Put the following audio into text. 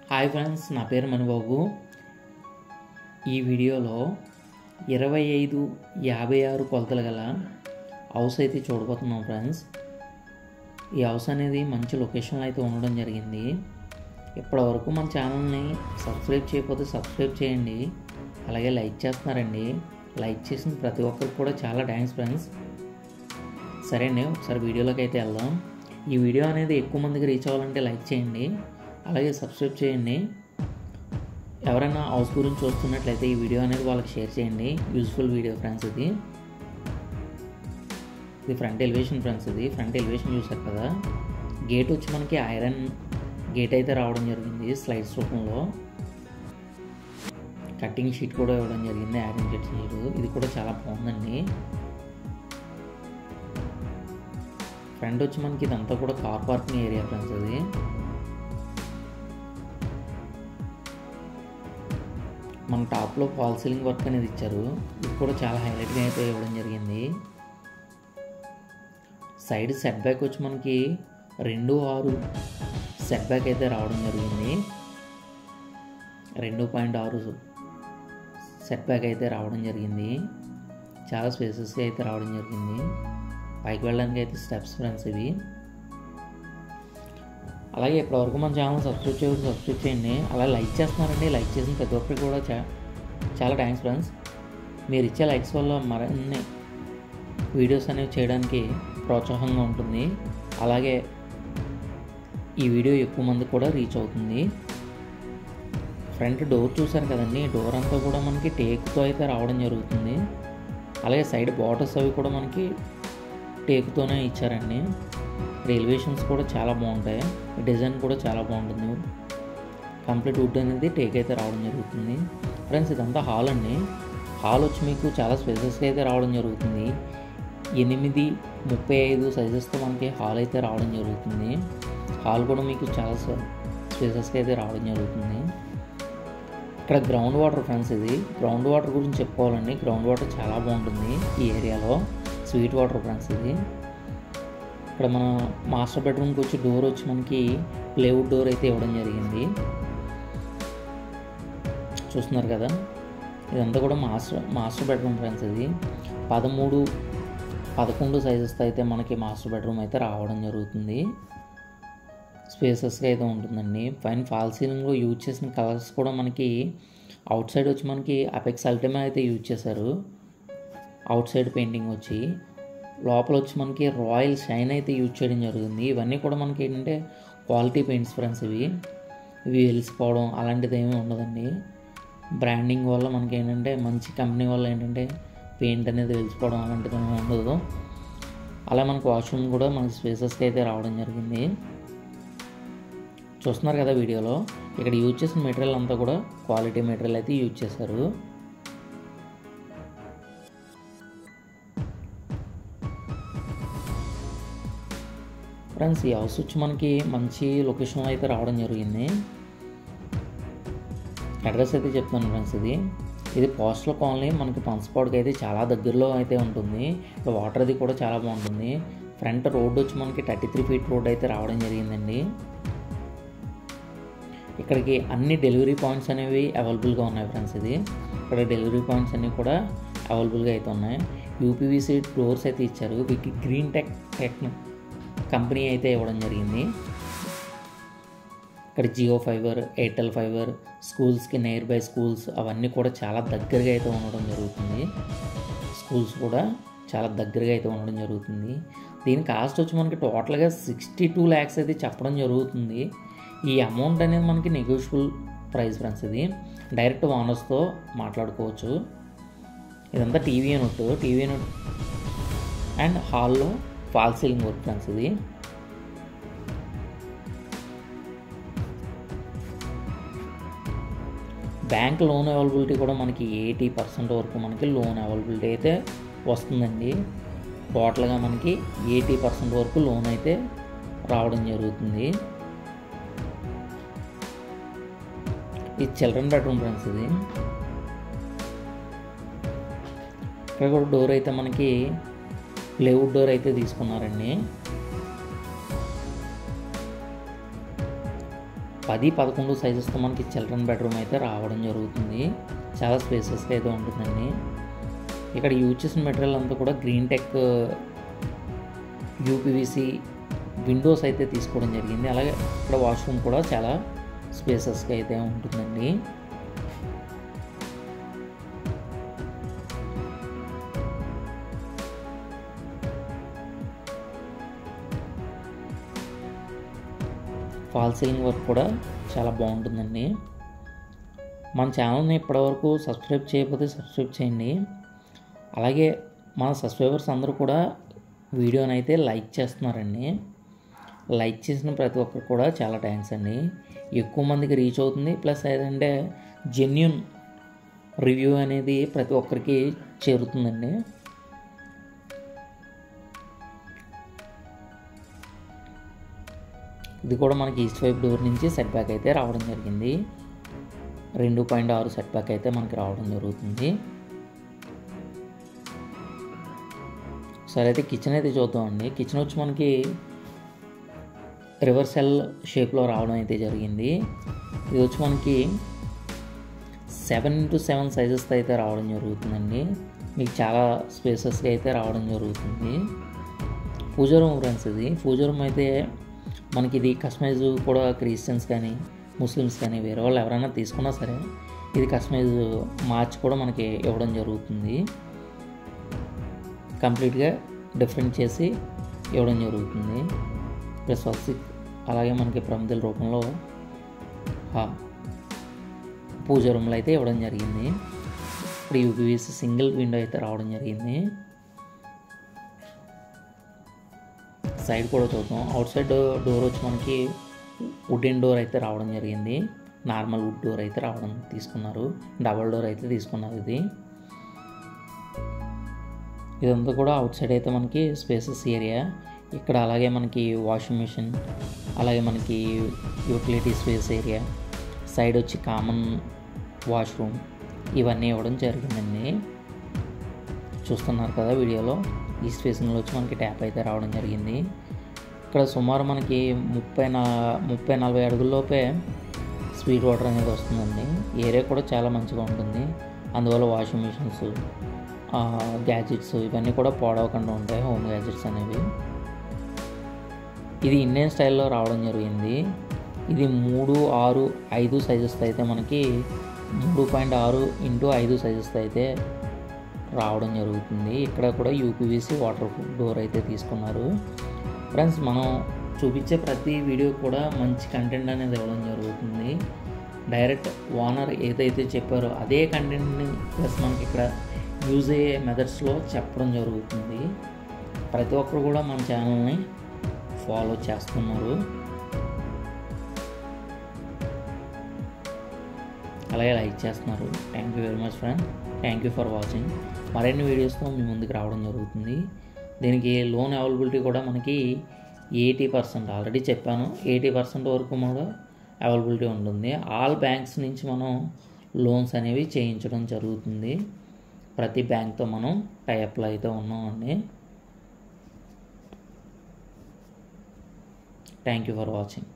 hi friends నా పేరు మణిబాబు ఈ వీడియోలో ఇరవై ఐదు యాభై ఆరు కొలతలు గల హౌస్ అయితే చూడబోతున్నాం ఫ్రెండ్స్ ఈ హౌస్ అనేది మంచి లొకేషన్లో అయితే ఉండడం జరిగింది ఇప్పటివరకు మన ఛానల్ని సబ్స్క్రైబ్ చేయకపోతే సబ్స్క్రైబ్ చేయండి అలాగే లైక్ చేస్తున్నారండి లైక్ చేసిన ప్రతి ఒక్కరికి కూడా చాలా థ్యాంక్స్ ఫ్రెండ్స్ సరే అండి ఒకసారి వీడియోలోకి అయితే వెళ్దాం ఈ వీడియో అనేది ఎక్కువ మందికి రీచ్ అవ్వాలంటే లైక్ చేయండి అలాగే సబ్స్క్రైబ్ చేయండి ఎవరైనా హౌస్ గురించి చూస్తున్నట్లయితే ఈ వీడియో అనేది వాళ్ళకి షేర్ చేయండి యూస్ఫుల్ వీడియో ఫ్రెండ్స్ ఇది ఇది ఫ్రంట్ ఎలివేషన్ ఫ్రెండ్స్ ఇది ఫ్రంట్ ఎలివేషన్ చూసారు కదా గేట్ వచ్చి మనకి ఐరన్ గేట్ అయితే రావడం జరిగింది స్లైడ్స్ రూపంలో కటింగ్ షీట్ కూడా ఇవ్వడం జరిగింది ఐరన్ గేట్ షీట్ ఇది కూడా చాలా బాగుందండి ఫ్రంట్ వచ్చి మనకి ఇదంతా కూడా కార్ పార్కింగ్ ఏరియా ఫ్రెండ్స్ అది మన టాప్లో ఫాల్ సీలింగ్ వర్క్ అనేది ఇచ్చారు ఇది కూడా చాలా హైలైట్గా అయితే ఇవ్వడం జరిగింది సైడ్ సెట్ బ్యాక్ వచ్చి మనకి రెండు ఆరు సెట్ బ్యాక్ అయితే రావడం జరిగింది రెండు పాయింట్ ఆరు సెట్ బ్యాక్ అయితే రావడం జరిగింది చాలా స్పేసెస్గా అయితే రావడం జరిగింది పైకి వెళ్ళడానికి అయితే స్టెప్స్ ఫ్రెండ్స్ ఇవి అలాగే ఇప్పటివరకు మన ఛానల్ సబ్స్క్రైబ్ చేసి సబ్స్క్రైబ్ చేయండి అలా లైక్ చేస్తున్నారండి లైక్ చేసిన ప్రతి ఒక్కరికి కూడా చా చాలా థ్యాంక్స్ ఫ్రెండ్స్ మీరు ఇచ్చే లైక్స్ వల్ల మరిన్ని వీడియోస్ అనేవి చేయడానికి ప్రోత్సాహంగా ఉంటుంది అలాగే ఈ వీడియో ఎక్కువ మంది కూడా రీచ్ అవుతుంది ఫ్రంట్ డోర్ చూసారు కదండి డోర్ అంతా కూడా మనకి టేక్తో అయితే రావడం జరుగుతుంది అలాగే సైడ్ బార్డర్స్ అవి కూడా మనకి టేక్తోనే ఇచ్చారండి రైల్వేషన్స్ కూడా చాలా బాగుంటాయి డిజైన్ కూడా చాలా బాగుంటుంది కంప్లీట్ వుడ్ అనేది టేక్ అయితే రావడం జరుగుతుంది ఫ్రెండ్స్ ఇదంతా హాల్ అండి హాల్ వచ్చి మీకు చాలా స్పేసెస్గా అయితే రావడం జరుగుతుంది ఎనిమిది ముప్పై ఐదు సైజెస్తో మనకి హాల్ అయితే రావడం జరుగుతుంది హాల్ కూడా మీకు చాలా స్పేసెస్గా అయితే రావడం జరుగుతుంది ఇక్కడ గ్రౌండ్ వాటర్ ఫ్రెండ్స్ ఇది గ్రౌండ్ వాటర్ గురించి చెప్పుకోవాలండి గ్రౌండ్ వాటర్ చాలా బాగుంటుంది ఈ ఏరియాలో స్వీట్ వాటర్ ఫ్రెండ్స్ ఇది ఇక్కడ మన మాస్టర్ బెడ్రూమ్కి వచ్చి డోర్ వచ్చి మనకి ప్లేవుడ్ డోర్ అయితే ఇవ్వడం జరిగింది చూస్తున్నారు కదా ఇదంతా కూడా మాస్టర్ మాస్టర్ బెడ్రూమ్ ఫ్రెండ్స్ ఇది పదమూడు పదకొండు సైజెస్తో అయితే మనకి మాస్టర్ బెడ్రూమ్ అయితే రావడం జరుగుతుంది స్పేసెస్గా అయితే ఉంటుందండి పైన ఫాల్ సీలింగ్లో యూజ్ చేసిన కలర్స్ కూడా మనకి అవుట్ సైడ్ వచ్చి మనకి అపెక్స్ అల్టిమా అయితే యూజ్ చేశారు అవుట్ సైడ్ పెయింటింగ్ వచ్చి లోపల వచ్చి మనకి రాయల్ షైన్ అయితే యూజ్ చేయడం జరుగుతుంది ఇవన్నీ కూడా మనకి ఏంటంటే క్వాలిటీ పెయింట్స్ ఫ్రెండ్స్ ఇవి ఇవి వెలిసిపోవడం అలాంటిది ఏమీ ఉండదండి బ్రాండింగ్ వల్ల మనకి ఏంటంటే మంచి కంపెనీ వల్ల ఏంటంటే పెయింట్ అనేది వెలిసిపోవడం అలాంటిది ఏమీ ఉండదు అలా మనకు వాష్రూమ్ కూడా మనకి స్పేసెస్కి అయితే రావడం జరిగింది చూస్తున్నారు కదా వీడియోలో ఇక్కడ యూజ్ చేసిన మెటీరియల్ అంతా కూడా క్వాలిటీ మెటీరియల్ అయితే యూజ్ చేశారు ఫ్రెండ్స్ ఈ హౌస్ వచ్చి మనకి మంచి లొకేషన్లో అయితే రావడం జరిగింది అడ్రస్ అయితే చెప్తాను ఫ్రెండ్స్ ఇది ఇది పోస్టల్ కాలనీ మనకి పన్స్పాడ్కి అయితే చాలా దగ్గరలో అయితే ఉంటుంది ఇక్కడ వాటర్ అది కూడా చాలా బాగుంటుంది ఫ్రంట్ రోడ్ వచ్చి మనకి థర్టీ త్రీ ఫీట్ రోడ్ అయితే రావడం జరిగిందండి ఇక్కడికి అన్ని డెలివరీ పాయింట్స్ అనేవి అవైలబుల్గా ఉన్నాయి ఫ్రెండ్స్ ఇది ఇక్కడ డెలివరీ పాయింట్స్ అన్నీ కూడా అవైలబుల్గా అయితే ఉన్నాయి యూపీవీసీ డోర్స్ అయితే ఇచ్చారు వీటికి గ్రీన్ టెక్ టెక్ కంపెనీ అయితే ఇవ్వడం జరిగింది ఇక్కడ జియో ఫైబర్ ఎయిర్టెల్ ఫైబర్ స్కూల్స్కి నియర్ బై స్కూల్స్ అవన్నీ కూడా చాలా దగ్గరగా అయితే ఉండడం జరుగుతుంది స్కూల్స్ కూడా చాలా దగ్గరగా అయితే ఉండడం జరుగుతుంది దీని కాస్ట్ వచ్చి మనకి టోటల్గా సిక్స్టీ టూ ల్యాక్స్ అయితే చెప్పడం జరుగుతుంది ఈ అమౌంట్ అనేది మనకి నెగోషియబుల్ ప్రైస్ ఫ్రెండ్స్ ఇది డైరెక్ట్ ఓనర్స్తో మాట్లాడుకోవచ్చు ఇదంతా TV unit TV unit and హాల్లో ఫాల్ సీలింగ్ వర్క్ ఫ్రెండ్స్ ఇది బ్యాంక్ లోన్ అవైలబిలిటీ కూడా మనకి ఎయిటీ పర్సెంట్ వరకు మనకి లోన్ అవైలబిలిటీ అయితే వస్తుందండి టోటల్గా మనకి ఎయిటీ పర్సెంట్ వరకు లోన్ అయితే రావడం జరుగుతుంది ఇది చిల్డ్రన్ బెడ్రూమ్ ఫ్రెండ్స్ ఇది ఇక్కడ కూడా డోర్ అయితే మనకి ప్లేవుడ్ డోర్ అయితే తీసుకున్నారండి పది పదకొండు సైజెస్తో మనకి చిల్డ్రన్ బెడ్రూమ్ అయితే రావడం జరుగుతుంది చాలా స్పేసెస్గా అయితే ఉంటుందండి ఇక్కడ యూజ్ చేసిన మెటీరియల్ అంతా కూడా గ్రీన్ టెక్ యూపీవీసీ విండోస్ అయితే తీసుకోవడం జరిగింది అలాగే ఇక్కడ వాష్రూమ్ కూడా చాలా స్పేసెస్గా అయితే ఉంటుందండి ఫాల్ సీలింగ్ వర్క్ కూడా చాలా బాగుంటుందండి మన ఛానల్ని ఇప్పటివరకు సబ్స్క్రైబ్ చేయకపోతే సబ్స్క్రైబ్ చేయండి అలాగే మన సబ్స్క్రైబర్స్ అందరూ కూడా వీడియోని అయితే లైక్ చేస్తున్నారండి లైక్ చేసిన ప్రతి ఒక్కరు కూడా చాలా థ్యాంక్స్ అండి ఎక్కువ మందికి రీచ్ అవుతుంది ప్లస్ ఏంటంటే జెన్యున్ రివ్యూ అనేది ప్రతి ఒక్కరికి చేరుతుందండి ఇది కూడా మనకి ఈస్ట్ వైపు డోర్ నుంచి సెట్ బ్యాక్ అయితే రావడం జరిగింది రెండు పాయింట్ ఆరు సెట్ బ్యాక్ అయితే మనకి రావడం జరుగుతుంది సరే అయితే కిచెన్ అయితే చూద్దామండి కిచెన్ వచ్చి మనకి రివర్సల్ షేప్లో రావడం అయితే జరిగింది ఇది వచ్చి మనకి సెవెన్ ఇంటూ సెవెన్ సైజెస్తో అయితే రావడం జరుగుతుందండి మీకు చాలా స్పేసెస్గా అయితే రావడం జరుగుతుంది పూజ రూమ్ ఫ్రెండ్స్ ఇది పూజ రూమ్ అయితే మనకి ఇది కస్టమైజ్ కూడా క్రిస్టియన్స్ కానీ ముస్లిమ్స్ కానీ వేరే వాళ్ళు ఎవరైనా తీసుకున్నా సరే ఇది కస్టమైజ్ మార్చి కూడా మనకి ఇవ్వడం జరుగుతుంది కంప్లీట్గా డిఫరెంట్ చేసి ఇవ్వడం జరుగుతుంది ప్లస్ స్వస్తిక్ అలాగే మనకి ప్రమిదల రూపంలో పూజ రూమ్లో అయితే ఇవ్వడం జరిగింది ఇప్పుడు యూపీవీసీ సింగిల్ విండో అయితే రావడం జరిగింది సైడ్ కూడా చూద్దాం అవుట్ సైడ్ డోర్ వచ్చి మనకి వుడెన్ డోర్ అయితే రావడం జరిగింది నార్మల్ వుడ్ డోర్ అయితే రావడం తీసుకున్నారు డబల్ డోర్ అయితే తీసుకున్నారు ఇది ఇదంతా కూడా అవుట్ సైడ్ అయితే మనకి స్పేసెస్ ఏరియా ఇక్కడ అలాగే మనకి వాషింగ్ మిషన్ అలాగే మనకి యూటిలిటీ స్పేస్ ఏరియా సైడ్ వచ్చి కామన్ వాష్రూమ్ ఇవన్నీ ఇవ్వడం జరిగిందండి చూస్తున్నారు కదా వీడియోలో ఈ స్పేసింగ్లో వచ్చి మనకి ట్యాప్ అయితే రావడం జరిగింది ఇక్కడ సుమారు మనకి ముప్పై నా ముప్పై నలభై అడుగుల్లోపే స్వీట్ వాటర్ అనేది వస్తుందండి ఏరియా కూడా చాలా మంచిగా ఉంటుంది అందువల్ల వాషింగ్ మిషన్స్ గ్యాజెట్స్ ఇవన్నీ కూడా పాడవకుండా ఉంటాయి హోమ్ గ్యాజెట్స్ అనేవి ఇది ఇండియన్ స్టైల్లో రావడం జరిగింది ఇది మూడు ఆరు ఐదు సైజెస్తో అయితే మనకి మూడు పాయింట్ ఆరు ఇంటూ ఐదు సైజెస్తో అయితే రావడం జరుగుతుంది ఇక్కడ కూడా యూపీవీసీ వాటర్ ప్రూఫ్ డోర్ అయితే తీసుకున్నారు ఫ్రెండ్స్ మనం చూపించే ప్రతి వీడియో కూడా మంచి కంటెంట్ అనేది ఇవ్వడం జరుగుతుంది డైరెక్ట్ ఓనర్ ఏదైతే చెప్పారో అదే కంటెంట్ని ప్లస్ మనకి ఇక్కడ యూజ్ అయ్యే మెథడ్స్లో చెప్పడం జరుగుతుంది ప్రతి ఒక్కరు కూడా మన ఛానల్ని ఫాలో చేస్తున్నారు అలాగే లైక్ చేస్తున్నారు thank you very much friend thank you for watching మరిన్ని వీడియోస్తో మీ ముందుకు రావడం జరుగుతుంది దీనికి లోన్ అవైలబిలిటీ కూడా మనకి ఎయిటీ పర్సెంట్ ఆల్రెడీ చెప్పాను ఎయిటీ పర్సెంట్ వరకు కూడా అవైలబిలిటీ ఉంటుంది ఆల్ బ్యాంక్స్ నుంచి మనం లోన్స్ అనేవి చేయించడం జరుగుతుంది ప్రతి బ్యాంక్తో మనం టైఅప్లో అయితే ఉన్నామండి థ్యాంక్ యూ ఫర్ వాచింగ్